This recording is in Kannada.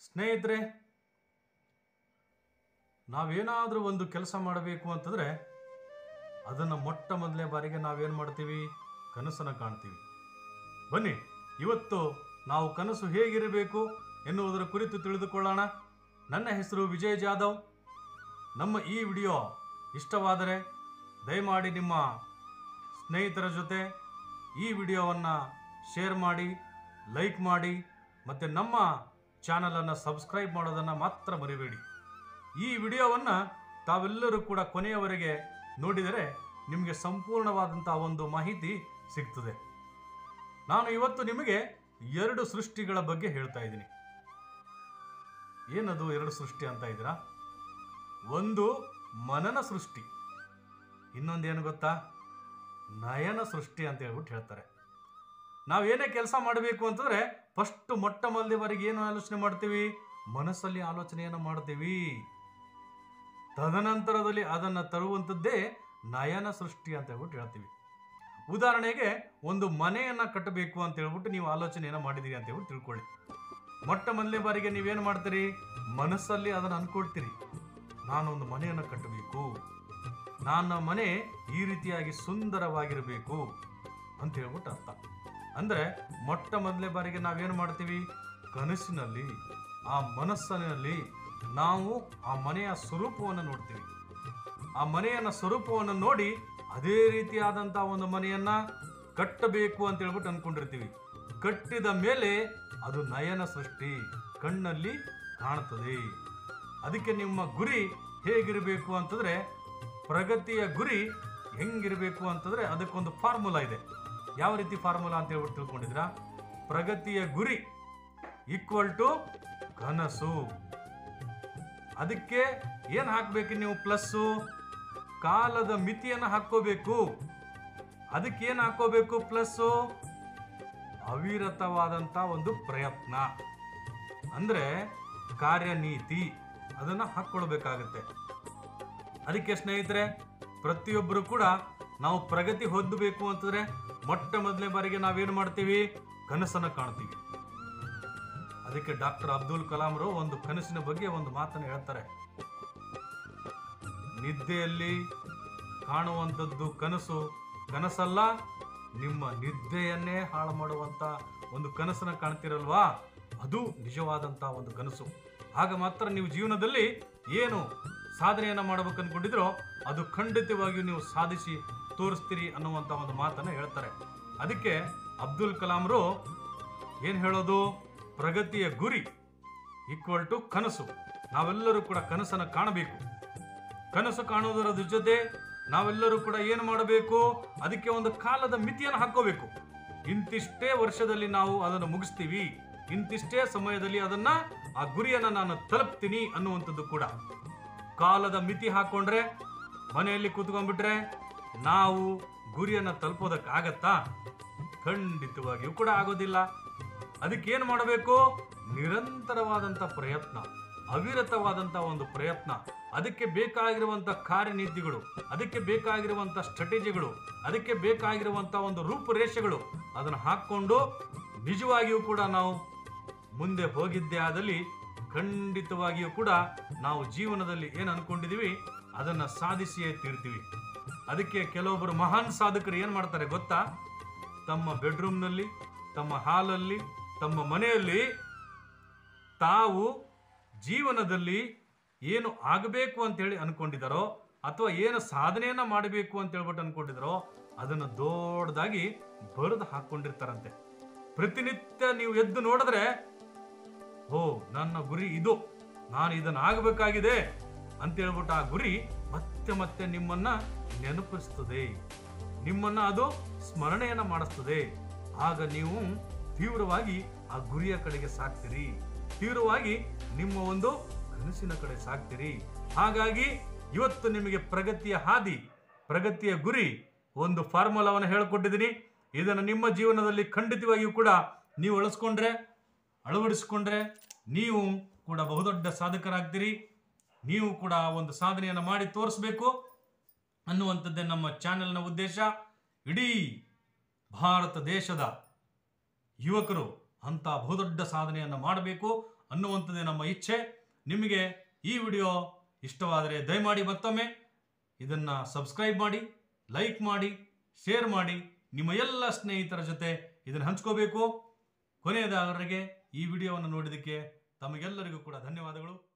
ಸ್ನೇಹಿತರೆ ನಾವೇನಾದರೂ ಒಂದು ಕೆಲಸ ಮಾಡಬೇಕು ಅಂತಂದರೆ ಅದನ್ನು ಮೊಟ್ಟ ಮೊದಲನೇ ಬಾರಿಗೆ ನಾವೇನು ಮಾಡ್ತೀವಿ ಕನಸನ್ನು ಕಾಣ್ತೀವಿ ಬನ್ನಿ ಇವತ್ತು ನಾವು ಕನಸು ಹೇಗಿರಬೇಕು ಎನ್ನುವುದರ ಕುರಿತು ತಿಳಿದುಕೊಳ್ಳೋಣ ನನ್ನ ಹೆಸರು ವಿಜಯ್ ಜಾಧವ್ ನಮ್ಮ ಈ ವಿಡಿಯೋ ಇಷ್ಟವಾದರೆ ದಯಮಾಡಿ ನಿಮ್ಮ ಸ್ನೇಹಿತರ ಜೊತೆ ಈ ವಿಡಿಯೋವನ್ನು ಶೇರ್ ಮಾಡಿ ಲೈಕ್ ಮಾಡಿ ಮತ್ತು ನಮ್ಮ ಚಾನಲನ್ನು ಸಬ್ಸ್ಕ್ರೈಬ್ ಮಾಡೋದನ್ನು ಮಾತ್ರ ಮರಿಬೇಡಿ ಈ ವಿಡಿಯೋವನ್ನು ತಾವೆಲ್ಲರೂ ಕೂಡ ಕೊನೆಯವರೆಗೆ ನೋಡಿದರೆ ನಿಮಗೆ ಸಂಪೂರ್ಣವಾದಂಥ ಒಂದು ಮಾಹಿತಿ ಸಿಗ್ತದೆ ನಾನು ಇವತ್ತು ನಿಮಗೆ ಎರಡು ಸೃಷ್ಟಿಗಳ ಬಗ್ಗೆ ಹೇಳ್ತಾ ಇದ್ದೀನಿ ಏನದು ಎರಡು ಸೃಷ್ಟಿ ಅಂತ ಇದ್ದೀರಾ ಒಂದು ಮನನ ಸೃಷ್ಟಿ ಇನ್ನೊಂದೇನು ಗೊತ್ತಾ ನಯನ ಸೃಷ್ಟಿ ಅಂತ ಹೇಳ್ಬಿಟ್ಟು ಹೇಳ್ತಾರೆ ನಾವೇನೇ ಕೆಲಸ ಮಾಡಬೇಕು ಅಂತಂದ್ರೆ ಫಸ್ಟ್ ಮೊಟ್ಟ ಮೊದಲಿವರೆಗೆ ಏನು ಆಲೋಚನೆ ಮಾಡ್ತೀವಿ ಮನಸ್ಸಲ್ಲಿ ಆಲೋಚನೆಯನ್ನು ಮಾಡ್ತೀವಿ ತದನಂತರದಲ್ಲಿ ಅದನ್ನು ತರುವಂಥದ್ದೇ ನಯನ ಸೃಷ್ಟಿ ಅಂತ ಹೇಳ್ಬಿಟ್ಟು ಹೇಳ್ತೀವಿ ಉದಾಹರಣೆಗೆ ಒಂದು ಮನೆಯನ್ನು ಕಟ್ಟಬೇಕು ಅಂತ ಹೇಳ್ಬಿಟ್ಟು ನೀವು ಆಲೋಚನೆಯನ್ನು ಮಾಡಿದ್ದೀರಿ ಅಂತ ಹೇಳ್ಬಿಟ್ಟು ತಿಳ್ಕೊಳ್ಳಿ ಮೊಟ್ಟ ಮೊದಲನೇ ಬಾರಿಗೆ ನೀವೇನು ಮಾಡ್ತೀರಿ ಮನಸ್ಸಲ್ಲಿ ಅದನ್ನು ಅನ್ಕೊಳ್ತೀರಿ ನಾನೊಂದು ಮನೆಯನ್ನು ಕಟ್ಟಬೇಕು ನನ್ನ ಮನೆ ಈ ರೀತಿಯಾಗಿ ಸುಂದರವಾಗಿರಬೇಕು ಅಂತ ಹೇಳ್ಬಿಟ್ಟು ಅರ್ಥ ಅಂದರೆ ಮೊಟ್ಟ ಮೊದಲನೇ ಬಾರಿಗೆ ನಾವೇನು ಮಾಡ್ತೀವಿ ಕನಸಿನಲ್ಲಿ ಆ ಮನಸ್ಸಿನಲ್ಲಿ ನಾವು ಆ ಮನೆಯ ಸ್ವರೂಪವನ್ನು ನೋಡ್ತೀವಿ ಆ ಮನೆಯನ್ನ ಸ್ವರೂಪವನ್ನು ನೋಡಿ ಅದೇ ರೀತಿಯಾದಂಥ ಒಂದು ಮನೆಯನ್ನ ಕಟ್ಟಬೇಕು ಅಂತ ಹೇಳ್ಬಿಟ್ಟು ಅನ್ಕೊಂಡಿರ್ತೀವಿ ಕಟ್ಟಿದ ಮೇಲೆ ಅದು ನಯನ ಸೃಷ್ಟಿ ಕಣ್ಣಲ್ಲಿ ಕಾಣುತ್ತದೆ ಅದಕ್ಕೆ ನಿಮ್ಮ ಗುರಿ ಹೇಗಿರಬೇಕು ಅಂತಂದ್ರೆ ಪ್ರಗತಿಯ ಗುರಿ ಹೆಂಗಿರಬೇಕು ಅಂತಂದ್ರೆ ಅದಕ್ಕೊಂದು ಫಾರ್ಮುಲಾ ಇದೆ ಯಾವ ರೀತಿ ಫಾರ್ಮುಲಾ ಅಂತ ಹೇಳ್ಬಿಟ್ಟು ತಿಳ್ಕೊಂಡಿದ್ರಾ ಪ್ರಗತಿಯ ಗುರಿ ಈಕ್ವಲ್ ಟು ಕನಸು ಅದಕ್ಕೆ ಏನು ಹಾಕಬೇಕು ನೀವು ಪ್ಲಸ್ಸು ಕಾಲದ ಮಿತಿಯನ್ನು ಹಾಕೋಬೇಕು ಅದಕ್ಕೆ ಏನು ಹಾಕೋಬೇಕು ಪ್ಲಸ್ಸು ಅವಿರತವಾದಂಥ ಒಂದು ಪ್ರಯತ್ನ ಅಂದ್ರೆ ಕಾರ್ಯನೀತಿ ಅದನ್ನ ಹಾಕ್ಕೊಳ್ಬೇಕಾಗತ್ತೆ ಅದಕ್ಕೆ ಸ್ನೇಹಿತರೆ ಪ್ರತಿಯೊಬ್ಬರು ಕೂಡ ನಾವು ಪ್ರಗತಿ ಹೊಂದಬೇಕು ಅಂತಂದ್ರೆ ಮೊಟ್ಟ ಮೊದಲನೇ ಬಾರಿಗೆ ನಾವೇನು ಮಾಡ್ತೀವಿ ಕನಸನ್ನು ಕಾಣ್ತೀವಿ ಅದಕ್ಕೆ ಡಾಕ್ಟರ್ ಅಬ್ದುಲ್ ಕಲಾಂರು ಒಂದು ಕನಸಿನ ಬಗ್ಗೆ ಒಂದು ಮಾತನ್ನು ಹೇಳ್ತಾರೆ ನಿದ್ದೆಯಲ್ಲಿ ಕಾಣುವಂಥದ್ದು ಕನಸು ಕನಸಲ್ಲ ನಿಮ್ಮ ನಿದ್ದೆಯನ್ನೇ ಹಾಳು ಮಾಡುವಂತ ಒಂದು ಕನಸನ್ನ ಕಾಣ್ತಿರಲ್ವಾ ಅದು ನಿಜವಾದಂತ ಒಂದು ಕನಸು ಆಗ ಮಾತ್ರ ನೀವು ಜೀವನದಲ್ಲಿ ಏನು ಸಾಧನೆಯನ್ನ ಮಾಡಬೇಕು ಅನ್ಕೊಂಡಿದ್ರೋ ಅದು ಖಂಡಿತವಾಗಿಯೂ ನೀವು ಸಾಧಿಸಿ ತೋರಿಸ್ತೀರಿ ಅನ್ನುವಂತ ಒಂದು ಮಾತನ್ನ ಹೇಳ್ತಾರೆ ಅದಕ್ಕೆ ಅಬ್ದುಲ್ ಕಲಾಂರು ಏನ್ ಹೇಳೋದು ಪ್ರಗತಿಯ ಗುರಿ ಈಕ್ವಲ್ ಟು ಕನಸು ನಾವೆಲ್ಲರೂ ಕೂಡ ಕನಸನ್ನು ಕಾಣಬೇಕು ಕನಸು ಕಾಣುವುದರ ಜೊತೆ ನಾವೆಲ್ಲರೂ ಕೂಡ ಏನು ಮಾಡಬೇಕು ಅದಕ್ಕೆ ಒಂದು ಕಾಲದ ಮಿತಿಯನ್ನು ಹಾಕೋಬೇಕು ಇಂತಿಷ್ಟೇ ವರ್ಷದಲ್ಲಿ ನಾವು ಅದನ್ನು ಮುಗಿಸ್ತೀವಿ ಇಂತಿಷ್ಟೇ ಸಮಯದಲ್ಲಿ ಅದನ್ನ ಆ ಗುರಿಯನ್ನ ನಾನು ತಲುಪ್ತೀನಿ ಅನ್ನುವಂಥದ್ದು ಕೂಡ ಕಾಲದ ಮಿತಿ ಹಾಕೊಂಡ್ರೆ ಮನೆಯಲ್ಲಿ ಕೂತ್ಕೊಂಡ್ಬಿಟ್ರೆ ನಾವು ಗುರಿಯನ್ನ ತಲುಪೋದಕ್ಕಾಗತ್ತಾ ಖಂಡಿತವಾಗಿಯೂ ಕೂಡ ಆಗೋದಿಲ್ಲ ಅದಕ್ಕೆ ಏನು ಮಾಡಬೇಕು ನಿರಂತರವಾದಂಥ ಪ್ರಯತ್ನ ಅವಿರತವಾದಂಥ ಒಂದು ಪ್ರಯತ್ನ ಅದಕ್ಕೆ ಬೇಕಾಗಿರುವಂಥ ಕಾರ್ಯನೀತಿಗಳು ಅದಕ್ಕೆ ಬೇಕಾಗಿರುವಂಥ ಸ್ಟ್ರಾಟಜಿಗಳು ಅದಕ್ಕೆ ಬೇಕಾಗಿರುವಂಥ ಒಂದು ರೂಪುರೇಷೆಗಳು ಅದನ್ನು ಹಾಕ್ಕೊಂಡು ನಿಜವಾಗಿಯೂ ಕೂಡ ನಾವು ಮುಂದೆ ಹೋಗಿದ್ದೇ ಆದಲ್ಲಿ ಖಂಡಿತವಾಗಿಯೂ ಕೂಡ ನಾವು ಜೀವನದಲ್ಲಿ ಏನು ಅನ್ಕೊಂಡಿದೀವಿ ಅದನ್ನು ಸಾಧಿಸಿಯೇ ತೀರ್ತೀವಿ ಅದಕ್ಕೆ ಕೆಲವೊಬ್ಬರು ಮಹಾನ್ ಸಾಧಕರು ಏನು ಮಾಡ್ತಾರೆ ಗೊತ್ತಾ ತಮ್ಮ ಬೆಡ್ರೂಮ್ನಲ್ಲಿ ತಮ್ಮ ಹಾಲಲ್ಲಿ ತಮ್ಮ ಮನೆಯಲ್ಲಿ ತಾವು ಜೀವನದಲ್ಲಿ ಏನು ಆಗಬೇಕು ಅಂತೇಳಿ ಅನ್ಕೊಂಡಿದ್ದಾರೋ ಅಥವಾ ಏನು ಸಾಧನೆಯನ್ನ ಮಾಡಬೇಕು ಅಂತ ಹೇಳ್ಬಿಟ್ಟು ಅನ್ಕೊಂಡಿದ್ದಾರೋ ಅದನ್ನು ದೊಡ್ಡದಾಗಿ ಬರೆದು ಹಾಕೊಂಡಿರ್ತಾರಂತೆ ಪ್ರತಿನಿತ್ಯ ನೀವು ಎದ್ದು ನೋಡಿದ್ರೆ ಓ ನನ್ನ ಗುರಿ ಇದು ನಾನು ಇದನ್ನ ಆಗಬೇಕಾಗಿದೆ ಅಂತ ಹೇಳ್ಬಿಟ್ಟು ಆ ಗುರಿ ಮತ್ತೆ ಮತ್ತೆ ನಿಮ್ಮನ್ನ ನೆನಪಿಸ್ತದೆ ನಿಮ್ಮನ್ನ ಅದು ಸ್ಮರಣೆಯನ್ನ ಮಾಡಿಸ್ತದೆ ಆಗ ನೀವು ತೀವ್ರವಾಗಿ ಆ ಗುರಿಯ ಕಡೆಗೆ ಸಾಕ್ತೀರಿ ತೀವ್ರವಾಗಿ ನಿಮ್ಮ ಒಂದು ಕನಸಿನ ಕಡೆ ಸಾಕ್ತೀರಿ ಹಾಗಾಗಿ ಇವತ್ತು ನಿಮಗೆ ಪ್ರಗತಿಯ ಹಾದಿ ಪ್ರಗತಿಯ ಗುರಿ ಒಂದು ಫಾರ್ಮುಲಾವನ್ನು ಹೇಳಿಕೊಟ್ಟಿದ್ದೀನಿ ಇದನ್ನು ನಿಮ್ಮ ಜೀವನದಲ್ಲಿ ಖಂಡಿತವಾಗಿಯೂ ಕೂಡ ನೀವು ಅಳಿಸ್ಕೊಂಡ್ರೆ ಅಳವಡಿಸ್ಕೊಂಡ್ರೆ ನೀವು ಕೂಡ ಬಹುದೊಡ್ಡ ಸಾಧಕರಾಗ್ತೀರಿ ನೀವು ಕೂಡ ಒಂದು ಸಾಧನೆಯನ್ನು ಮಾಡಿ ತೋರಿಸ್ಬೇಕು ಅನ್ನುವಂಥದ್ದೇ ನಮ್ಮ ಚಾನೆಲ್ನ ಉದ್ದೇಶ ಇಡೀ ಭಾರತ ದೇಶದ ಯುವಕರು ಅಂಥ ಬಹುದೊಡ್ಡ ಸಾಧನೆಯನ್ನು ಮಾಡಬೇಕು ಅನ್ನುವಂಥದ್ದೇ ನಮ್ಮ ಇಚ್ಛೆ ನಿಮಗೆ ಈ ವಿಡಿಯೋ ಇಷ್ಟವಾದರೆ ದಯಮಾಡಿ ಮತ್ತೊಮ್ಮೆ ಇದನ್ನು ಸಬ್ಸ್ಕ್ರೈಬ್ ಮಾಡಿ ಲೈಕ್ ಮಾಡಿ ಶೇರ್ ಮಾಡಿ ನಿಮ್ಮ ಎಲ್ಲ ಸ್ನೇಹಿತರ ಜೊತೆ ಇದನ್ನು ಹಂಚ್ಕೋಬೇಕು ಕೊನೆಯದಾವರೆಗೆ ಈ ವಿಡಿಯೋವನ್ನು ನೋಡಿದ್ದಕ್ಕೆ ತಮಗೆಲ್ಲರಿಗೂ ಕೂಡ ಧನ್ಯವಾದಗಳು